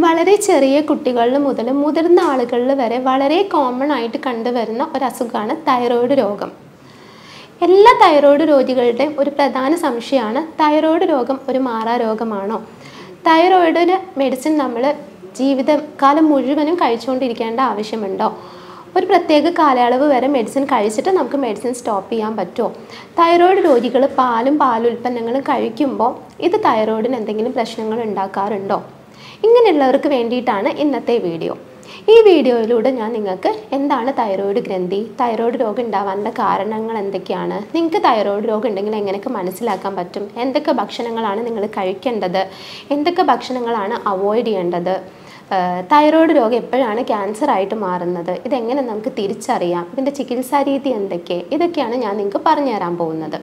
വളരെ ചെറിയ കുട്ടികളിൽ മുതൽ മുതിർന്ന ആളുകളിൽ വരെ വളരെ കോമൺ ആയിട്ട് കണ്ടുവരുന്ന ഒരു അസുഖമാണ് തൈറോയ്ഡ് രോഗം എല്ലാ തൈറോയ്ഡ് രോഗികളുടെയും ഒരു പ്രധാന സംശയമാണ് തൈറോയ്ഡ് രോഗം ഒരു മാറാ രോഗമാണോ തൈറോയ്ഡിന് മെഡിസിൻ നമ്മൾ ജീവിതകാലം മുഴുവനും കഴിച്ചുകൊണ്ടിരിക്കേണ്ട ആവശ്യമുണ്ടോ ഒരു പ്രത്യേക കാലയളവ് വരെ മെഡിസിൻ കഴിച്ചിട്ട് നമുക്ക് മെഡിസിൻ സ്റ്റോപ്പ് ചെയ്യാൻ പറ്റുമോ തൈറോയ്ഡ് രോഗികൾ പാലും പാലുൽപ്പന്നങ്ങളും കഴിക്കുമ്പോൾ ഇത് തൈറോയ്ഡിന് എന്തെങ്കിലും പ്രശ്നങ്ങൾ ഉണ്ടാക്കാറുണ്ടോ ഇങ്ങനെയുള്ളവർക്ക് വേണ്ടിയിട്ടാണ് ഇന്നത്തെ വീഡിയോ ഈ വീഡിയോയിലൂടെ ഞാൻ നിങ്ങൾക്ക് എന്താണ് തൈറോയ്ഡ് ഗ്രന്ഥി തൈറോയ്ഡ് രോഗം ഉണ്ടാവാനുള്ള കാരണങ്ങൾ എന്തൊക്കെയാണ് നിങ്ങൾക്ക് തൈറോയ്ഡ് രോഗം ഉണ്ടെങ്കിൽ എങ്ങനെയൊക്കെ മനസ്സിലാക്കാൻ പറ്റും എന്തൊക്കെ ഭക്ഷണങ്ങളാണ് നിങ്ങൾ കഴിക്കേണ്ടത് എന്തൊക്കെ ഭക്ഷണങ്ങളാണ് അവോയ്ഡ് ചെയ്യേണ്ടത് തൈറോയ്ഡ് രോഗം എപ്പോഴാണ് ക്യാൻസർ ആയിട്ട് മാറുന്നത് ഇതെങ്ങനെ നമുക്ക് തിരിച്ചറിയാം ഇതിൻ്റെ ചികിത്സാ രീതി എന്തൊക്കെ ഇതൊക്കെയാണ് ഞാൻ നിങ്ങൾക്ക് പറഞ്ഞു തരാൻ പോകുന്നത്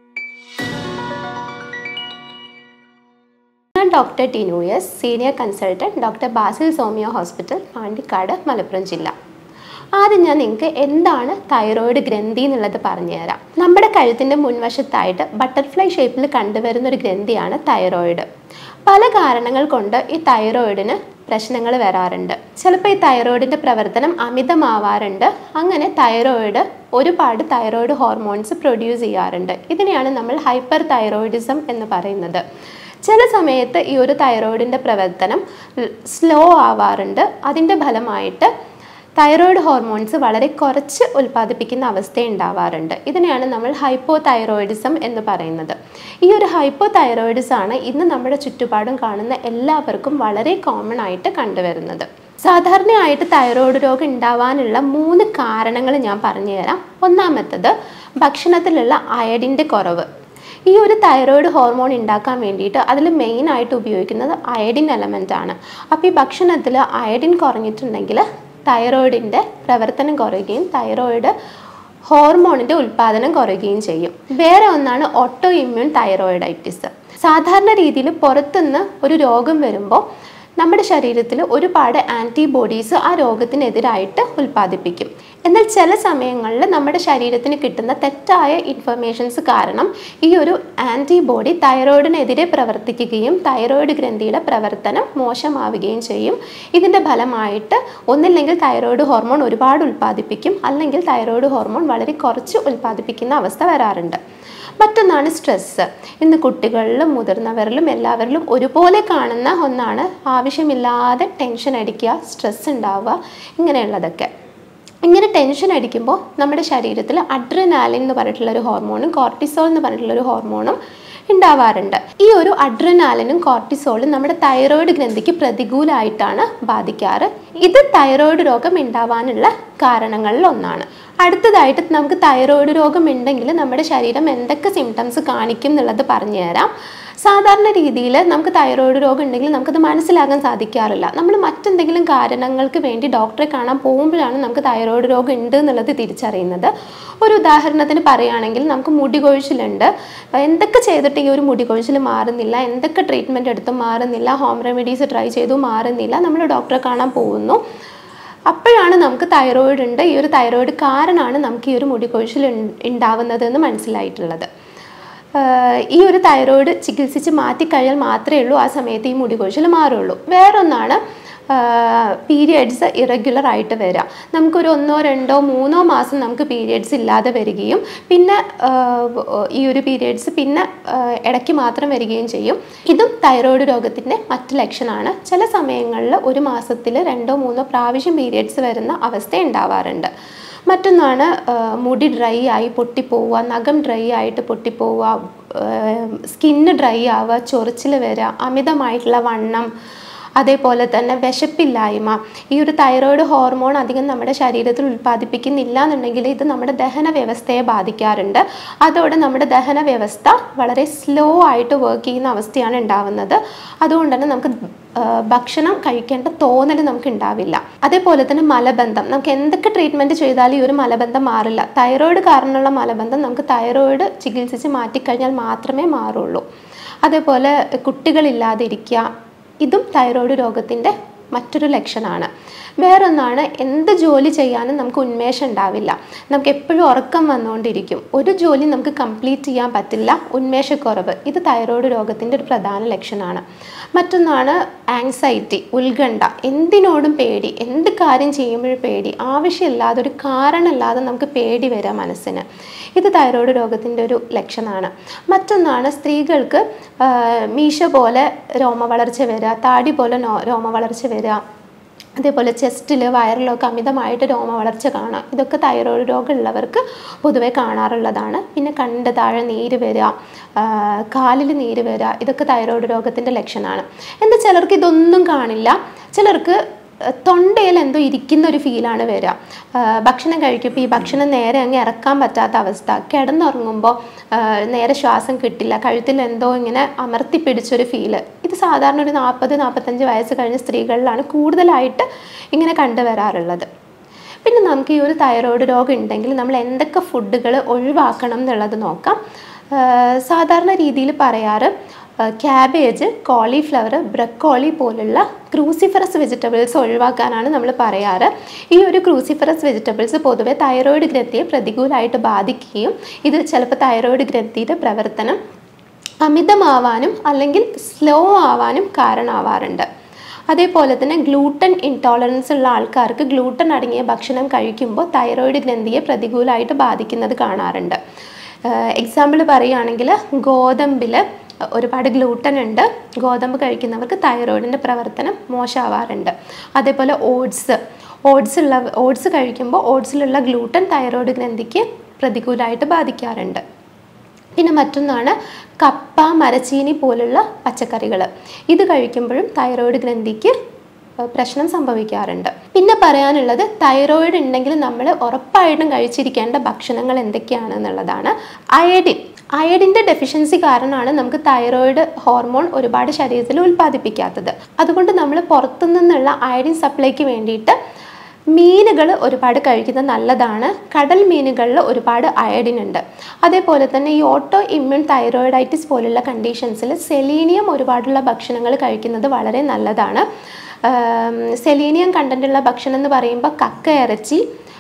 ഞാൻ doctor Tinu S senior consultant doctor Basil Somio hospital Pandikkad Malappuram ജില്ല ആദ്യം ഞാൻ നിങ്ങൾക്ക് എന്താണ് തൈറോയ്ഡ് ഗ്രന്ഥി എന്നുള്ളത് പറഞ്ഞുതരാം നമ്മുടെ കഴുത്തിൻ്റെ മുൻവശത്തായിട്ട് ബട്ടർഫ്ലൈ ഷേപ്പിൽ കണ്ടുവരുന്ന ഒരു ഗ്രന്ഥിയാണ് തൈറോയ്ഡ് പല കാരണങ്ങൾ കൊണ്ട് ഈ തൈറോയിഡിന് പ്രശ്നങ്ങൾ വരാറുണ്ട് ചിലപ്പോൾ ഈ തൈറോയിഡിൻ്റെ പ്രവർത്തനം അമിതമാവാറുണ്ട് അങ്ങനെ തൈറോയിഡ് ഒരുപാട് തൈറോയിഡ് ഹോർമോൺസ് പ്രൊഡ്യൂസ് ചെയ്യാറുണ്ട് ഇതിനെയാണ് നമ്മൾ ഹൈപ്പർ തൈറോയിഡിസം എന്ന് പറയുന്നത് ചില സമയത്ത് ഈ ഒരു തൈറോയിഡിൻ്റെ പ്രവർത്തനം സ്ലോ ആവാറുണ്ട് അതിൻ്റെ ഫലമായിട്ട് തൈറോയ്ഡ് ഹോർമോൺസ് വളരെ കുറച്ച് ഉൽപ്പാദിപ്പിക്കുന്ന അവസ്ഥ ഉണ്ടാവാറുണ്ട് ഇതിനെയാണ് നമ്മൾ ഹൈപ്പോ തൈറോയിഡിസം എന്ന് പറയുന്നത് ഈ ഒരു ഹൈപ്പോ തൈറോയിഡിസം ആണ് ഇന്ന് നമ്മുടെ ചുറ്റുപാടും കാണുന്ന എല്ലാവർക്കും വളരെ കോമൺ ആയിട്ട് കണ്ടുവരുന്നത് സാധാരണയായിട്ട് തൈറോയ്ഡ് രോഗം ഉണ്ടാവാനുള്ള മൂന്ന് കാരണങ്ങൾ ഞാൻ പറഞ്ഞുതരാം ഒന്നാമത്തത് ഭക്ഷണത്തിലുള്ള അയഡിൻ്റെ കുറവ് ഈ ഒരു തൈറോയ്ഡ് ഹോർമോൺ ഉണ്ടാക്കാൻ വേണ്ടിയിട്ട് അതിൽ മെയിനായിട്ട് ഉപയോഗിക്കുന്നത് അയഡിൻ എലമെൻ്റ് ആണ് അപ്പോൾ ഈ ഭക്ഷണത്തിൽ അയഡിൻ കുറഞ്ഞിട്ടുണ്ടെങ്കിൽ തൈറോയിഡിൻ്റെ പ്രവർത്തനം കുറയുകയും തൈറോയിഡ് ഹോർമോണിൻ്റെ ഉൽപ്പാദനം കുറയുകയും ചെയ്യും വേറെ ഒന്നാണ് ഓട്ടോ ഇമ്മ്യൂൺ തൈറോയിഡൈറ്റിസ് സാധാരണ രീതിയിൽ പുറത്തുനിന്ന് ഒരു രോഗം വരുമ്പോൾ നമ്മുടെ ശരീരത്തിൽ ഒരുപാട് ആൻറ്റിബോഡീസ് ആ രോഗത്തിനെതിരായിട്ട് ഉൽപ്പാദിപ്പിക്കും എന്നാൽ ചില സമയങ്ങളിൽ നമ്മുടെ ശരീരത്തിന് കിട്ടുന്ന തെറ്റായ ഇൻഫർമേഷൻസ് കാരണം ഈ ഒരു ആൻറ്റിബോഡി തൈറോയിഡിനെതിരെ പ്രവർത്തിക്കുകയും തൈറോയിഡ് ഗ്രന്ഥിയുടെ പ്രവർത്തനം മോശമാവുകയും ചെയ്യും ഇതിൻ്റെ ഫലമായിട്ട് ഒന്നില്ലെങ്കിൽ തൈറോയിഡ് ഹോർമോൺ ഒരുപാട് ഉൽപ്പാദിപ്പിക്കും അല്ലെങ്കിൽ തൈറോയിഡ് ഹോർമോൺ വളരെ കുറച്ച് ഉൽപ്പാദിപ്പിക്കുന്ന അവസ്ഥ വരാറുണ്ട് മറ്റൊന്നാണ് സ്ട്രെസ്സ് ഇന്ന് കുട്ടികളിലും മുതിർന്നവരിലും എല്ലാവരിലും ഒരുപോലെ കാണുന്ന ഒന്നാണ് ആവശ്യമില്ലാതെ ടെൻഷൻ അടിക്കുക സ്ട്രെസ് ഉണ്ടാവുക ഇങ്ങനെയുള്ളതൊക്കെ ഇങ്ങനെ ടെൻഷൻ അടിക്കുമ്പോൾ നമ്മുടെ ശരീരത്തിൽ അഡ്രനാലിൻ എന്ന് പറഞ്ഞിട്ടുള്ള ഒരു ഹോർമോണും കോർട്ടിസോൾ എന്ന് പറഞ്ഞിട്ടുള്ള ഒരു ഹോർമോണും ഉണ്ടാവാറുണ്ട് ഈ ഒരു അഡ്രനാലിനും കോർട്ടിസോളും നമ്മുടെ തൈറോയ്ഡ് ഗ്രന്ഥിക്ക് പ്രതികൂലമായിട്ടാണ് ബാധിക്കാറ് ഇത് തൈറോയ്ഡ് രോഗം ഉണ്ടാവാനുള്ള കാരണങ്ങളിൽ ഒന്നാണ് അടുത്തതായിട്ട് നമുക്ക് തൈറോയ്ഡ് രോഗം ഉണ്ടെങ്കിൽ നമ്മുടെ ശരീരം എന്തൊക്കെ സിംറ്റംസ് കാണിക്കും എന്നുള്ളത് പറഞ്ഞു തരാം സാധാരണ രീതിയിൽ നമുക്ക് തൈറോയ്ഡ് രോഗം ഉണ്ടെങ്കിൽ നമുക്കത് മനസ്സിലാക്കാൻ സാധിക്കാറില്ല നമ്മൾ മറ്റെന്തെങ്കിലും കാരണങ്ങൾക്ക് വേണ്ടി ഡോക്ടറെ കാണാൻ പോകുമ്പോഴാണ് നമുക്ക് തൈറോയ്ഡ് രോഗം ഉണ്ട് എന്നുള്ളത് തിരിച്ചറിയുന്നത് ഒരു ഉദാഹരണത്തിന് പറയുകയാണെങ്കിൽ നമുക്ക് മുടി കൊഴിച്ചിലുണ്ട് എന്തൊക്കെ ചെയ്തിട്ട് ഈ ഒരു മുടി കൊഴിച്ചിൽ മാറുന്നില്ല എന്തൊക്കെ ട്രീറ്റ്മെൻറ്റ് എടുത്തും മാറുന്നില്ല ഹോം റെമഡീസ് ട്രൈ ചെയ്തും മാറുന്നില്ല നമ്മൾ ഡോക്ടറെ കാണാൻ പോകുന്നു അപ്പോഴാണ് നമുക്ക് തൈറോയിഡ് ഉണ്ട് ഈ ഒരു തൈറോയിഡ് കാരണമാണ് നമുക്ക് ഈ ഒരു മുടി കൊഴിച്ചിൽ ഉണ്ടാവുന്നത് എന്ന് മനസ്സിലായിട്ടുള്ളത് ഈ ഒരു തൈറോയിഡ് ചികിത്സിച്ച് മാറ്റിക്കഴിഞ്ഞാൽ മാത്രമേ ഉള്ളൂ ആ സമയത്ത് ഈ മുടി കൊഴിച്ചിൽ മാറുള്ളൂ വേറൊന്നാണ് പീരിയഡ്സ് ഇറഗുലർ ആയിട്ട് വരിക നമുക്കൊരു ഒന്നോ രണ്ടോ മൂന്നോ മാസം നമുക്ക് പീരിയഡ്സ് ഇല്ലാതെ വരികയും പിന്നെ ഈ ഒരു പീരിയഡ്സ് പിന്നെ ഇടയ്ക്ക് മാത്രം വരികയും ചെയ്യും ഇതും തൈറോയ്ഡ് രോഗത്തിൻ്റെ മറ്റ് ലക്ഷണമാണ് ചില സമയങ്ങളിൽ ഒരു മാസത്തിൽ രണ്ടോ മൂന്നോ പ്രാവശ്യം പീരിയഡ്സ് വരുന്ന അവസ്ഥ ഉണ്ടാവാറുണ്ട് മറ്റൊന്നാണ് മുടി ഡ്രൈ ആയി പൊട്ടിപ്പോവുക നഖം ഡ്രൈ ആയിട്ട് പൊട്ടിപ്പോവുക സ്കിന്ന് ഡ്രൈ ആവുക ചൊറിച്ചിൽ വരിക അമിതമായിട്ടുള്ള വണ്ണം അതേപോലെ തന്നെ വിശപ്പില്ലായ്മ ഈ ഒരു തൈറോയ്ഡ് ഹോർമോൺ അധികം നമ്മുടെ ശരീരത്തിൽ ഉൽപ്പാദിപ്പിക്കുന്നില്ല എന്നുണ്ടെങ്കിൽ ഇത് നമ്മുടെ ദഹന വ്യവസ്ഥയെ ബാധിക്കാറുണ്ട് അതോടെ നമ്മുടെ ദഹന വ്യവസ്ഥ വളരെ സ്ലോ ആയിട്ട് വർക്ക് ചെയ്യുന്ന അവസ്ഥയാണ് ഉണ്ടാവുന്നത് അതുകൊണ്ട് തന്നെ നമുക്ക് ഭക്ഷണം കഴിക്കേണ്ട തോന്നൽ നമുക്ക് ഉണ്ടാവില്ല അതേപോലെ തന്നെ മലബന്ധം നമുക്ക് എന്തൊക്കെ ട്രീറ്റ്മെൻറ്റ് ചെയ്താലും ഈ ഒരു മലബന്ധം മാറില്ല തൈറോയ്ഡ് കാരണമുള്ള മലബന്ധം നമുക്ക് തൈറോയ്ഡ് ചികിത്സിച്ച് മാറ്റിക്കഴിഞ്ഞാൽ മാത്രമേ മാറുള്ളൂ അതേപോലെ കുട്ടികളില്ലാതിരിക്കുക ഇതും തൈറോയ്ഡ് രോഗത്തിൻ്റെ മറ്റൊരു ലക്ഷണമാണ് വേറൊന്നാണ് എന്ത് ജോലി ചെയ്യാനും നമുക്ക് ഉന്മേഷം ഉണ്ടാവില്ല നമുക്ക് എപ്പോഴും ഉറക്കം വന്നുകൊണ്ടിരിക്കും ഒരു ജോലി നമുക്ക് കംപ്ലീറ്റ് ചെയ്യാൻ പറ്റില്ല ഉന്മേഷക്കുറവ് ഇത് തൈറോയ്ഡ് രോഗത്തിൻ്റെ ഒരു പ്രധാന ലക്ഷണമാണ് മറ്റൊന്നാണ് ആങ്സൈറ്റി ഉത്കണ്ഠ എന്തിനോടും പേടി എന്ത് കാര്യം ചെയ്യുമ്പോഴും പേടി ആവശ്യമില്ലാതെ ഒരു കാരണമില്ലാതെ നമുക്ക് പേടി വരാം മനസ്സിന് ഇത് തൈറോയ്ഡ് രോഗത്തിൻ്റെ ഒരു ലക്ഷണമാണ് മറ്റൊന്നാണ് സ്ത്രീകൾക്ക് ആ, മീശ പോലെ രോമ വളർച്ച വരിക താടി പോലെ നോ രോമ വളർച്ച വരിക അതേപോലെ ചെസ്റ്റിൽ വയറിലൊക്കെ അമിതമായിട്ട് രോമ വളർച്ച കാണാം ഇതൊക്കെ തൈറോയ്ഡ് രോഗമുള്ളവർക്ക് പൊതുവെ കാണാറുള്ളതാണ് പിന്നെ കണ്ട് താഴെ നീര് വരിക കാലിൽ നീര് വരിക ഇതൊക്കെ തൈറോയ്ഡ് രോഗത്തിൻ്റെ ലക്ഷണമാണ് എന്നാൽ ചിലർക്ക് ഇതൊന്നും കാണില്ല ചിലർക്ക് തൊണ്ടയിൽ എന്തോ ഇരിക്കുന്ന ഒരു ഫീലാണ് വരിക ആ, ഭക്ഷണം കഴിക്കുമ്പോൾ ഈ ഭക്ഷണം നേരെ അങ്ങ് ഇറക്കാൻ പറ്റാത്ത അവസ്ഥ കിടന്നുറങ്ങുമ്പോൾ ആ, നേരെ ശ്വാസം കിട്ടില്ല കഴുത്തിൽ എന്തോ ഇങ്ങനെ അമർത്തി പിടിച്ചൊരു ഫീല് ഇത് സാധാരണ ഒരു നാൽപ്പത് നാൽപ്പത്തഞ്ച് വയസ്സ് കഴിഞ്ഞ സ്ത്രീകളിലാണ് കൂടുതലായിട്ട് ഇങ്ങനെ കണ്ടുവരാറുള്ളത് പിന്നെ നമുക്ക് ഈ ഒരു തൈറോയ്ഡ് രോഗം ഉണ്ടെങ്കിൽ നമ്മൾ എന്തൊക്കെ ഫുഡുകൾ ഒഴിവാക്കണം എന്നുള്ളത് നോക്കാം ആ, സാധാരണ രീതിയിൽ പറയാറ് ക്യാബേജ് കോളിഫ്ലവർ ബ്രക്കോളി പോലുള്ള ക്രൂസിഫറസ് വെജിറ്റബിൾസ് ഒഴിവാക്കാനാണ് നമ്മൾ പറയാറ് ഈ ഒരു ക്രൂസിഫറസ് വെജിറ്റബിൾസ് പൊതുവെ തൈറോയ്ഡ് ഗ്രന്ഥിയെ പ്രതികൂലമായിട്ട് ബാധിക്കുകയും ഇത് ചിലപ്പോൾ തൈറോയ്ഡ് ഗ്രന്ഥിയുടെ പ്രവർത്തനം അമിതമാവാനും അല്ലെങ്കിൽ സ്ലോ ആവാനും കാരണമാവാറുണ്ട് അതേപോലെ തന്നെ ഗ്ലൂട്ടൻ ഇൻടോളറൻസ് ഉള്ള ആൾക്കാർക്ക് ഗ്ലൂട്ടൻ അടങ്ങിയ ഭക്ഷണം കഴിക്കുമ്പോൾ തൈറോയ്ഡ് ഗ്രന്ഥിയെ പ്രതികൂലമായിട്ട് ബാധിക്കുന്നത് കാണാറുണ്ട് എക്സാമ്പിൾ പറയുകയാണെങ്കിൽ ഗോതമ്പിൽ ഒരുപാട് ഗ്ലൂട്ടൻ ഉണ്ട് ഗോതമ്പ് കഴിക്കുന്നവർക്ക് തൈറോയിഡിൻ്റെ പ്രവർത്തനം മോശമാവാറുണ്ട് അതേപോലെ ഓട്സ് ഓട്സ് ഉള്ള ഓട്സ് കഴിക്കുമ്പോൾ ഓട്സിലുള്ള ഗ്ലൂട്ടൻ തൈറോയ്ഡ് ഗ്രന്ഥിക്ക് പ്രതികൂലമായിട്ട് ബാധിക്കാറുണ്ട് പിന്നെ മറ്റൊന്നാണ് കപ്പ മരച്ചീനി പോലുള്ള പച്ചക്കറികൾ ഇത് കഴിക്കുമ്പോഴും തൈറോയ്ഡ് ഗ്രന്ഥിക്ക് ഏഹ് പ്രശ്നം സംഭവിക്കാറുണ്ട് പിന്നെ പറയാനുള്ളത് തൈറോയിഡ് ഉണ്ടെങ്കിൽ നമ്മൾ ഉറപ്പായിട്ടും കഴിച്ചിരിക്കേണ്ട ഭക്ഷണങ്ങൾ എന്തൊക്കെയാണെന്നുള്ളതാണ് അയഡിൻ അയഡിൻ്റെ ഡെഫിഷ്യൻസി കാരണമാണ് നമുക്ക് തൈറോയിഡ് ഹോർമോൺ ഒരുപാട് ശരീരത്തിൽ ഉൽപ്പാദിപ്പിക്കാത്തത് അതുകൊണ്ട് നമ്മൾ പുറത്തു നിന്നുള്ള അയഡിൻ സപ്ലൈക്ക് വേണ്ടിയിട്ട് മീനുകൾ ഒരുപാട് കഴിക്കുന്നത് നല്ലതാണ് കടൽ മീനുകളിൽ ഒരുപാട് അയഡിൻ ഉണ്ട് അതേപോലെ തന്നെ ഈ ഓട്ടോ ഇമ്മ്യൂൺ തൈറോയിഡൈറ്റിസ് പോലുള്ള കണ്ടീഷൻസിൽ സെലീനിയം ഒരുപാടുള്ള ഭക്ഷണങ്ങൾ കഴിക്കുന്നത് വളരെ നല്ലതാണ് സെലീനിയം കണ്ടൻറ്റുള്ള ഭക്ഷണം എന്ന് പറയുമ്പോൾ കക്ക ഇറച്ചി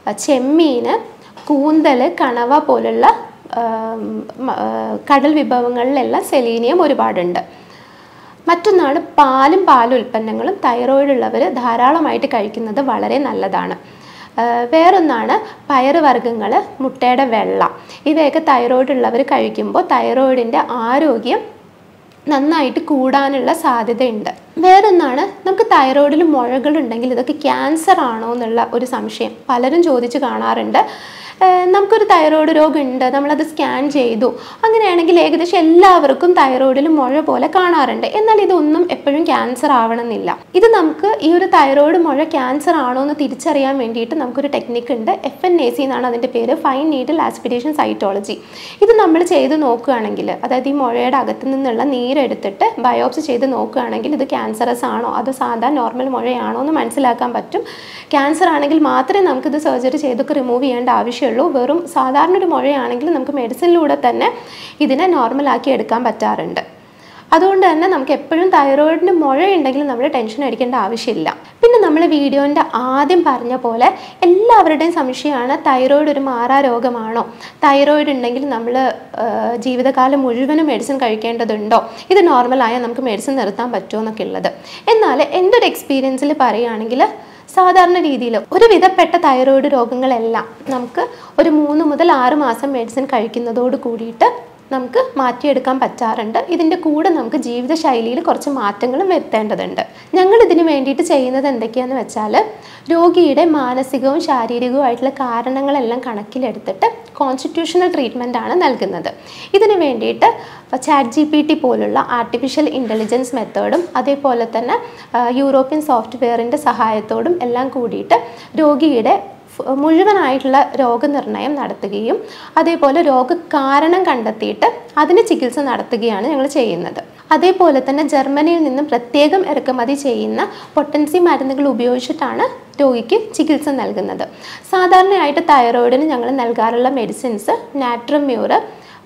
ചെമ്മീൻ കൂന്തൽ കണവ പോലുള്ള ആം, മ- ആ, കടൽ വിഭവങ്ങളിലെല്ലാം സെലീനിയം ഒരുപാടുണ്ട് മറ്റൊന്നാണ് പാലും പാൽ ഉൽപ്പന്നങ്ങളും തൈറോയിഡ് ഉള്ളവർ ധാരാളമായിട്ട് കഴിക്കുന്നത് വളരെ നല്ലതാണ് ആ, വേറൊന്നാണ് പയറുവർഗ്ഗങ്ങൾ മുട്ടയുടെ വെള്ള ഇവയൊക്കെ തൈറോയിഡ് ഉള്ളവർ കഴിക്കുമ്പോൾ തൈറോയിഡിൻ്റെ ആരോഗ്യം നന്നായിട്ട് കൂടാനുള്ള സാധ്യതയുണ്ട് വേറൊന്നാണ് നമുക്ക് തൈറോയിഡിൽ മുഴകളുണ്ടെങ്കിൽ ഇതൊക്കെ ക്യാൻസർ ആണോ എന്നുള്ള ഒരു സംശയം പലരും ചോദിച്ച് കാണാറുണ്ട് ഏഹ് നമുക്കൊരു തൈറോയ്ഡ് രോഗമുണ്ട് നമ്മളത് സ്കാൻ ചെയ്തു അങ്ങനെയാണെങ്കിൽ ഏകദേശം എല്ലാവർക്കും തൈറോയിഡിൽ മുഴ പോലെ കാണാറുണ്ട് എന്നാൽ ഇതൊന്നും എപ്പോഴും ക്യാൻസർ ആവണമെന്നില്ല ഇത് നമുക്ക് ഈ ഒരു തൈറോയിഡ് മുഴ ക്യാൻസർ ആണോ എന്ന് തിരിച്ചറിയാൻ വേണ്ടിയിട്ട് നമുക്കൊരു ടെക്നിക്ക് ഉണ്ട് എഫ് എൻ എ സി എന്നാണ് അതിൻ്റെ പേര് ഫൈൻ നീഡിൽ ആസ്പിരേഷൻ സൈറ്റോളജി ഇത് നമ്മൾ ചെയ്ത് നോക്കുകയാണെങ്കിൽ അതായത് ഈ മുഴയുടെ അകത്ത് നിന്നുള്ള നീരെടുത്തിട്ട് ബയോപ്സി ചെയ്ത് നോക്കുകയാണെങ്കിൽ ഇത് ക്യാൻസറസ് ആണോ അതോ സാധാ നോർമൽ മുഴയാണോ എന്ന് മനസ്സിലാക്കാൻ പറ്റും ക്യാൻസർ ആണെങ്കിൽ മാത്രമേ നമുക്കിത് സർജറി ചെയ്തൊക്കെ റിമൂവ് ചെയ്യേണ്ട ആവശ്യമുള്ളൂ വെറും സാധാരണ ഒരു മുഴയാണെങ്കിൽ നമുക്ക് മെഡിസിനിലൂടെ തന്നെ ഇതിനെ നോർമലാക്കി എടുക്കാൻ പറ്റാറുണ്ട് അതുകൊണ്ട് തന്നെ നമുക്ക് എപ്പോഴും തൈറോയിഡിന് മുഴയുണ്ടെങ്കിൽ നമ്മൾ ടെൻഷൻ അടിക്കേണ്ട ആവശ്യമില്ല പിന്നെ നമ്മൾ വീഡിയോൻ്റെ ആദ്യം പറഞ്ഞ പോലെ എല്ലാവരുടെയും സംശയമാണ് തൈറോയിഡ് ഒരു മാറാ രോഗമാണോ തൈറോയിഡ് ഉണ്ടെങ്കിൽ നമ്മൾ ജീവിതകാലം മുഴുവനും മെഡിസിൻ കഴിക്കേണ്ടതുണ്ടോ ഇത് നോർമലായാൽ നമുക്ക് മെഡിസിൻ നിർത്താൻ പറ്റുമോ എന്നൊക്കെ ഉള്ളത് എന്നാൽ എൻ്റെ ഒരു എക്സ്പീരിയൻസിൽ പറയുകയാണെങ്കിൽ സാധാരണ രീതിയിൽ ഒരു വിധപ്പെട്ട തൈറോയിഡ് രോഗങ്ങളെല്ലാം നമുക്ക് ഒരു മൂന്ന് മുതൽ ആറ് മാസം മെഡിസിൻ കഴിക്കുന്നതോട് കൂടിയിട്ട് നമുക്ക് മാറ്റിയെടുക്കാൻ പറ്റാറുണ്ട് ഇതിൻ്റെ കൂടെ നമുക്ക് ജീവിതശൈലിയിൽ കുറച്ച് മാറ്റങ്ങളും വരുത്തേണ്ടതുണ്ട് ഞങ്ങൾ ഇതിന് വേണ്ടിയിട്ട് ചെയ്യുന്നത് എന്തൊക്കെയാണെന്ന് വെച്ചാൽ രോഗിയുടെ മാനസികവും ശാരീരികവുമായിട്ടുള്ള കാരണങ്ങളെല്ലാം കണക്കിലെടുത്തിട്ട് കോൺസ്റ്റിറ്റ്യൂഷണൽ ട്രീറ്റ്മെൻ്റ് ആണ് നൽകുന്നത് ഇതിന് വേണ്ടിയിട്ട് ചാറ്റ് ജി പി ടി പോലുള്ള ആർട്ടിഫിഷ്യൽ ഇൻ്റലിജൻസ് മെത്തേഡും അതേപോലെ തന്നെ ആ, യൂറോപ്യൻ സോഫ്റ്റ്വെയറിൻ്റെ സഹായത്തോടും എല്ലാം കൂടിയിട്ട് രോഗിയുടെ ഫ്- മുഴുവനായിട്ടുള്ള രോഗനിർണയം നടത്തുകയും അതേപോലെ രോഗകാരണം കണ്ടെത്തിയിട്ട് അതിന് ചികിത്സ നടത്തുകയാണ് ഞങ്ങൾ ചെയ്യുന്നത് അതേപോലെ തന്നെ ജർമ്മനിയിൽ നിന്നും പ്രത്യേകം ഇറക്കുമതി ചെയ്യുന്ന പൊട്ടൻസി മരുന്നുകൾ ഉപയോഗിച്ചിട്ടാണ് രോഗിക്ക് ചികിത്സ നൽകുന്നത് സാധാരണയായിട്ട് തൈറോയിഡിന് ഞങ്ങൾ നൽകാറുള്ള മെഡിസിൻസ് നാട്രമ്യൂറ്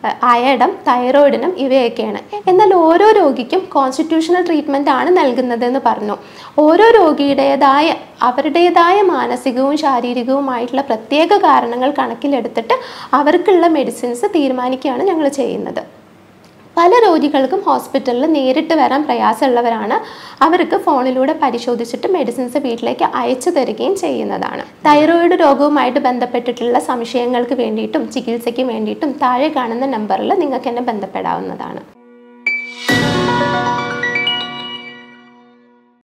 അയഡം തൈറോയിഡിനും ഇവയൊക്കെയാണ് എന്നാൽ ഓരോ രോഗിക്കും കോൺസ്റ്റിറ്റ്യൂഷണൽ ട്രീറ്റ്മെൻ്റ് ആണ് നൽകുന്നതെന്ന് പറഞ്ഞു ഓരോ രോഗിയുടേതായ അവരുടേതായ മാനസികവും ശാരീരികവുമായിട്ടുള്ള പ്രത്യേക കാരണങ്ങൾ കണക്കിലെടുത്തിട്ട് അവർക്കുള്ള മെഡിസിൻസ് തീരുമാനിക്കുകയാണ് ഞങ്ങൾ ചെയ്യുന്നത് പല രോഗികൾക്കും ഹോസ്പിറ്റലിൽ നേരിട്ട് വരാൻ പ്രയാസമുള്ളവരാണ് അവർക്ക് ഫോണിലൂടെ പരിശോധിച്ചിട്ട് മെഡിസിൻസ് വീട്ടിലേക്ക് അയച്ചു തരികയും ചെയ്യുന്നതാണ് തൈറോയിഡ് രോഗവുമായിട്ട് ബന്ധപ്പെട്ടിട്ടുള്ള സംശയങ്ങൾക്ക് വേണ്ടിയിട്ടും ചികിത്സയ്ക്ക് വേണ്ടിയിട്ടും താഴെ കാണുന്ന നമ്പറിൽ നിങ്ങൾക്ക് എന്നെ ബന്ധപ്പെടാവുന്നതാണ്